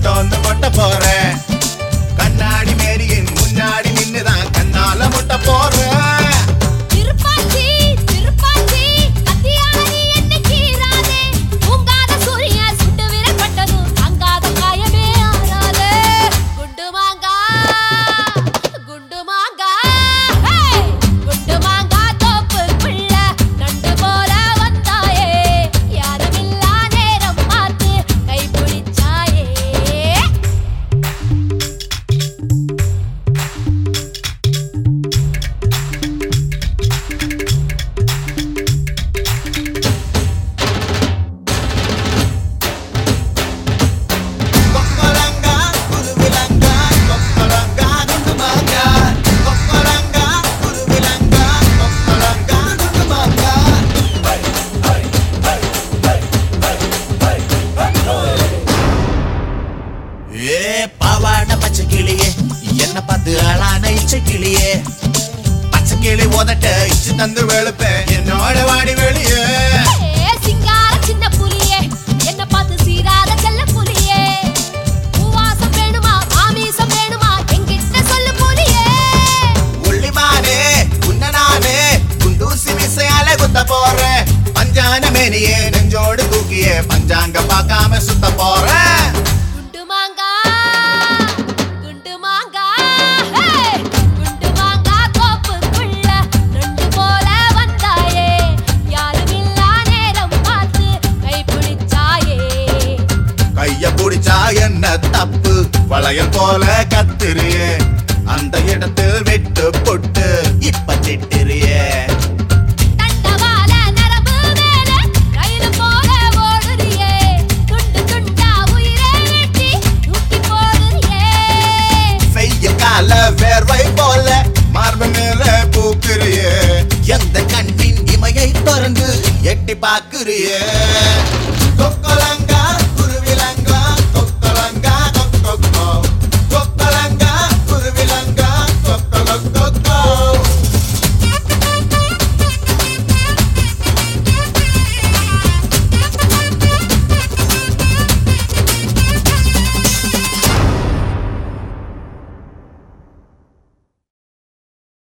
முட்டை வந்து கொட்ட போறேன் கண்ணாடி மேரியின் முன்னாடி நின்னுதான் கண்ணால முட்டை போறேன் திருப்பாச்சி திருப்பாச்சி அத்தியான நீ என்னை கீறாதே உங்காத சூரியன் சுட்டு விரல் பட்டதும் அங்காத காயமே ஆறாதே குண்டு மாங்கா குண்டு மாங்கா ஹே! குண்டு மாங்கா தோப்புக்குள்ள நண்டு போல வந்தாயே யாருமில்லா நேரம் பார்த்து கை பிடிச்சாயே கொக்கலங்கா குருவிலங்கா கொக்கலங்கா குண்டுமாங்கா கொக்கலங்கா குருவிலங்கா கொக்கலங்கா குண்டுமாங்கா ஏ பாவாட பச்சை கிளியே என்ன பார்த்து ஆளான இச்சை கிளியே பச்சை கிளி உதட்ட இச்சு தந்து வெளுப்பேன் என்னோட வாடி வெளியே ஏ சிங்கார சின்ன புலியே என்ன பார்த்து சீராத செல்ல புலியே பூவாசம் வேணுமா ஆமீசம் வேணுமா என்கிட்ட சொல்லு புலியே உள்ளிமானே உன்னனானே குண்டூசி மிசையால குத்த போறேன் பஞ்சான மேனியே நெஞ்சோடு தூக்கியே பஞ்சாங்க பார்க்காம சுத்த போறேன் குண்டு மாங்கா குண்டு மாங்கா ஹே! குண்டு மாங்கா தோப்புக்குள்ள நண்டு போல வந்தாயே யாருமில்லா நேரம் பார்த்து கை பிடிச்சாயே கைய புடிச்சா என்ன தப்பு வளையல் போல கத்துறியே அந்த இடத்தில் விட்டு பொட்டு இப்ப திட்டுறியே தண்டவாள நரம்பு மேல ரயிலு போல ஓடுறியே துண்டு துண்டா உயிரை வெட்டி தூக்கி போடுறியே செய்ய கால வேர்வை போல மார்பு மேல பூக்குறியே எந்த கண்ணின் இமையை திறந்து எட்டி பாக்குறியே கொக்கலங்க